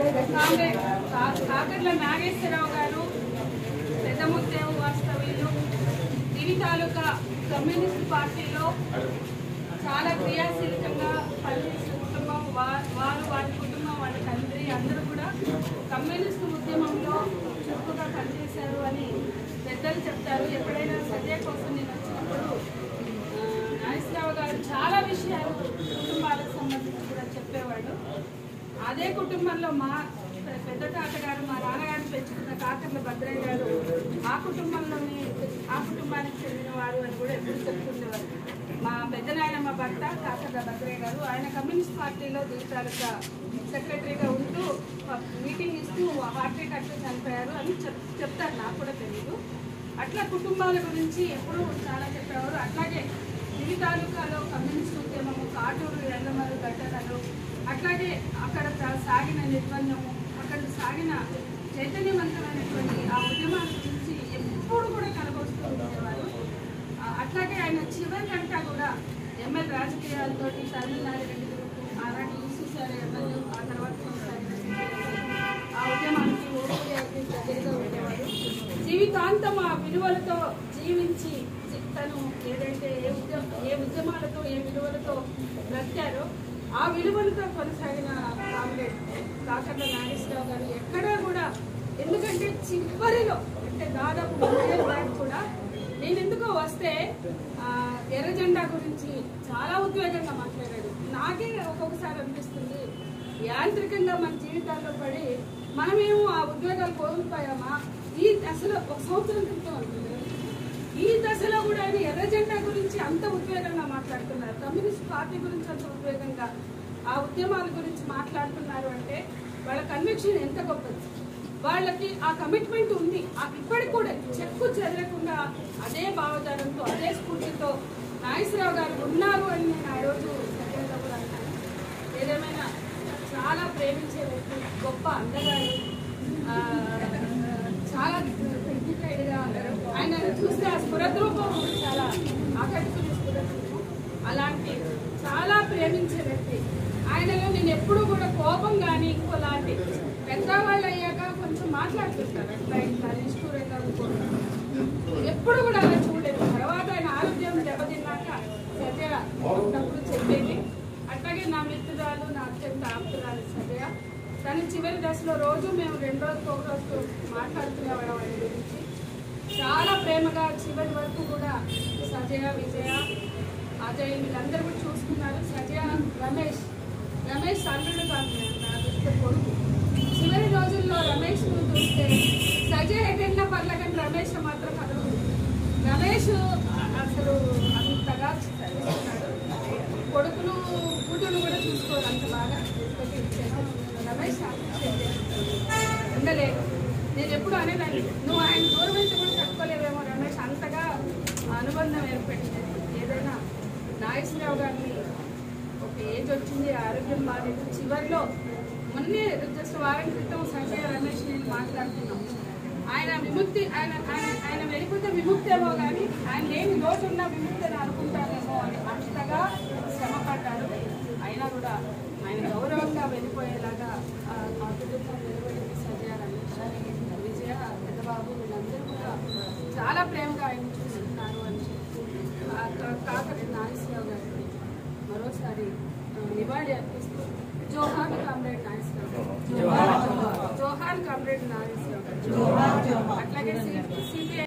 Comrade కా- కాకర్ల నాగేశ్వరరావు గారు పెద్దముత్తేవు వాస్తవ్యులు దివి తాలూకా కమ్యూనిస్ట్ పార్టీలో చాలా క్రియాశీలకంగా పనిచేసిన కుటుంబం వా- వారు వారి కుటుంబం వాళ్ళ తండ్రి అందరూ కూడా కమ్యూనిస్ట్ ఉద్యమంలో చురుకుగా పనిచేశారు అని పెద్దలు చెప్తారు ఎప్పుడైనా సత్య కోసం నేను వచ్చినప్పుడు ఆ, నాగేశ్వరరావు గారు చాలా విషయాలు కుటుంబాలకు సంబంధించి కూడా చెప్పేవాడు అదే కుటుంబంలో మా పెద్ద తాతగారు మా నాన్నగారిని పెంచుకున్న కాకర్ల భద్రయ్య గారు ఆ కుటుంబంలోనే ఆ కుటుంబానికి చెందిన వారు అని కూడా ఎప్పుడు చెప్తుండేవారు మా పెద్ద నాయనమ్మ భర్త కాకర్ల భద్రయ్య గారు ఆయన కమ్యూనిస్ట్ పార్టీలో దీపాలుగా సెక్రటరీగా ఉంటూ మీటింగ్ ఇస్తూ హార్ట్ అటాక్ చనిపోయారు అని చెప్ చెప్తారు నాకు కూడా తెలియదు అట్లా కుటుంబాల గురించి ఎప్పుడూ చాలా చెప్పేవారు అట్లాగే ఇవి తాలూకాలో కమ్యూనిస్ట్ ఉద్యమము కాటూరు ఎండమరు ఘటనలు అట్లాగే అక్కడ సా- సాగిన నిర్బంధము అక్కడ సాగిన చైతన్యవంతమైనటువంటి ఆ ఉద్యమాల గురించి ఎప్పుడు కూడా కనబడుతూ ఉండేవారు ఆ, అట్లాగే ఆయన చివరి గంట కూడా ఎంఎల్ రాజకీయాలతో తమిళనాడు రెడ్డి గ్రూప్ ఆనాటి ఈసీసారి ఎమ్మెల్యే ఆ తర్వాత కొనసాగిన ఆ ఉద్యమానికి ఓడిపోయేది ప్రజలుగా ఉండేవారు జీవితాంతం ఆ విలువలతో జీవించి జీ- తను ఏదైతే ఏ ఉద్యమ ఏ ఉద్యమాలతో ఏ విలువలతో బ్రతికారో ఆ విలువలతో కొనసాగిన కామ్రేడ్ కాకర్ల నాగేశ్వరరావు గారు ఎక్కడా కూడా ఎందుకంటే చివరిలో అంటే దాదాపు మూడేళ్ళ బ్యాక్ కూడా నేను ఎందుకో వస్తే ఆ, ఎర్ర జెండా గురించి చాలా ఉద్వేగంగా మాట్లాడాడు నాకే ఒక్కొక్కసారి అనిపిస్తుంది యాంత్రికంగా మన జీవితాల్లో పడి మనమేమో ఆ ఉద్వేగాలు కోల్పోయామా ఈ దశలో ఒక సంవత్సరం క్రితం అనుకుంది ఈ దశలో కూడా ఆయన ఎర్ర జెండా గురించి అంత ఉద్వేగంగా మాట్లాడుతున్నారు కమ్యూనిస్ట్ పార్టీ గురించి అంత ఉద్వేగంగా ఆ ఉద్యమాల గురించి మాట్లాడుతున్నారు అంటే వాళ్ళ కన్విక్షన్ ఎంత గొప్పది వాళ్ళకి ఆ కమిట్మెంట్ ఉంది ఆ ఇప్పటికి కూడా చెక్కు చెదరకుండా అదే భావజాలంతో అదే స్ఫూర్తితో నాగేశ్వరరావు గారు ఉన్నారు అని నేను ఆ రోజు సత్యంగా కూడా అన్నాను ఏదేమైనా చాలా ప్రేమించే వ్యక్తి గొప్ప అందగాడు ఆ, చాలా టెక్నికైడ్ గా ఆయన చూస్తే ఆ స్ఫురద్రూపం చాలా ఆకట్టుకునే స్ఫురద్రూపం అలాంటి చాలా ప్రేమించే వ్యక్తి ఆయనలో నేను ఎప్పుడూ కూడా కోపం కానీ ఇంకోలాంటి పెద్దవాళ్ళు అయ్యాక కొంచెం మాట్లాడుతుంటారు అట్లా ఇట్లా నిష్ఠూరంగా అనుకుంటారు ఎప్పుడు కూడా అలా చూడలేదు తర్వాత ఆయన ఆరోగ్యం దెబ్బతిన్నాక సత్య ఉన్నప్పుడు చెప్పేది అట్లాగే నా మిత్రురాలు నా అత్యంత ఆప్తురాలు సత్య తను చివరి దశలో రోజు మేము రెండు రోజులకు ఒక రోజు మాట్లాడుకునేవాళ్ళం ఆయన గురించి చాలా ప్రేమగా చివరి వరకు కూడా సజయ విజయ అజయ్ వీళ్ళందరూ కూడా చూసుకున్నారు సజయ రమేష్ రమేష్ అల్లుడు కాదు నేను, నా దృష్టిలో కొడుకు చివరి రోజుల్లో రమేష్ ను చూస్తే సజయ్ ఎటెన్న పర్లకని రమేష్ మాత్రం కదలు రమేష్ అసలు అంతగా చదివిస్తున్నాడు కొడుకులు కూతురు కూడా చూసుకోరు అంత బాగా తీసుకొచ్చి ఇచ్చాను రమేష్ appreciate చేస్తున్నాడు. ఉండలేదు నేను ఎప్పుడు అనేదాన్ని నువ్వు ఆయన దూరం అయితే కూడా తట్టుకోలేవేమో రమేష్ అంతగా అనుబంధం ఏర్పడింది ఏదైనా నాగేశ్వరరావు గారిని ఒక ఏజ్ వచ్చింది ఆరోగ్యం బాగాలేదు చివరిలో మొన్నే జస్ట్ వారం క్రితం సంజయ్ రమేష్ నేను మాట్లాడుతున్నాం ఆయన విముక్తి ఆయన ఆయన ఆయన వెళ్ళిపోతే విముక్తి ఏమో కానీ ఆయన లేని లోటు ఉన్న విముక్తి అని అనుకుంటారేమో అని అంతగా శ్రమ పడ్డారు అయినా కూడా ఆయన గౌరవంగా వెళ్ళిపోయేలాగా ఆ, ఆ కుటుంబం నిలబడింది సజయ రమేష్ విజయ పెద్దబాబు వీళ్ళందరూ కూడా చాలా ప్రేమగా ఆయన చూస్తున్నారు అని చెప్పి ఆ కా- కాకటి నాగేశ్వరరావు గారికి మరోసారి ఆ, నివాళి అర్పిస్తూ జోహార్ కామ్రేడ్ నాగేశ్వరరావు గారు జోహార్ కామ్రేడ్ నాగేశ్వరరావు గారు అట్లాగే సిపిఐ